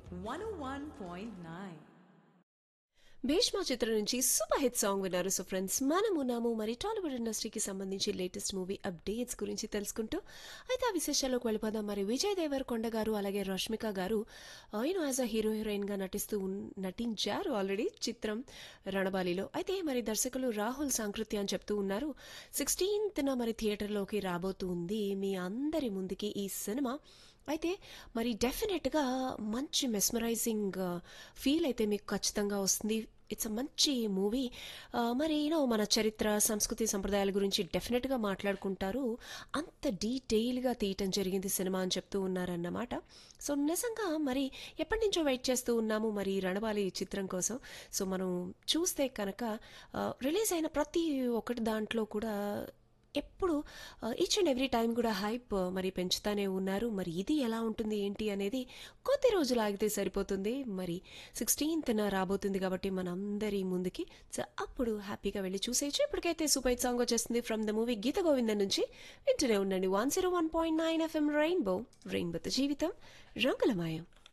101.9. భీష్మ చిత్రం నుంచి super hit song విన్నారు సో ఫ్రెండ్స్ మనము నాము మరి టాలీవుడ్ ఇండస్ట్రీకి సంబంధించి లేటెస్ట్ మూవీ అప్డేట్స్ గురించి తెలుసుకుంటూ అయితే ఆ విశేషాల్లోకి వెళ్ళిపోదాం మరి విజయ్ దేవరకొండ గారు అలాగే రష్మిక గారు ఆయన యాజ్ అ హీరో హీరోయిన్ గా నటిస్తూ ఉన్- నటించారు ఆల్రెడీ చిత్రం రణబాలిలో అయితే మరి దర్శకులు రాహుల్ సాంకృత్య అని చెప్తూ ఉన్నారు సిక్స్టీన్త్న మరి థియేటర్లోకి రాబోతుంది మీ అందరి ముందుకి ఈ సినిమా అయితే మరి డెఫినెట్గా మంచి మెస్మరైజింగ్ ఫీల్ అయితే మీకు ఖచ్చితంగా వస్తుంది ఇట్స్ అ మంచి మూవీ మరి యూనో మన చరిత్ర సంస్కృతి సంప్రదాయాల గురించి డెఫినెట్గా మాట్లాడుకుంటారు అంత డీటెయిల్గా తీయటం జరిగింది సినిమా అని చెప్తూ ఉన్నారన్నమాట సో నిజంగా మరి ఎప్పటి నుంచో వెయిట్ చేస్తూ ఉన్నాము మరి రణబాలి చిత్రం కోసం సో మనం చూస్తే కనుక రిలీజ్ అయిన ప్రతి ఒక్కటి దాంట్లో కూడా ఎప్పుడు ఈచ్ అండ్ ఎవ్రీ టైం కూడా హైప్ మరి పెంచుతానే ఉన్నారు మరి ఇది ఎలా ఉంటుంది ఏంటి అనేది కొద్ది రోజులు ఆగితే సరిపోతుంది మరి సిక్స్టీన్త్న రాబోతుంది కాబట్టి మనందరి ముందుకి సో అప్పుడు హ్యాపీగా వెళ్ళి చూసేయచ్చు ఇప్పటికైతే సూపర్ హిట్ సాంగ్ వచ్చేస్తుంది from the movie Geetha Govindam నుంచి వింటూనే ఉండండి one zero one point nine FM rainbow రెయిన్బోతో జీవితం రంగులమాయం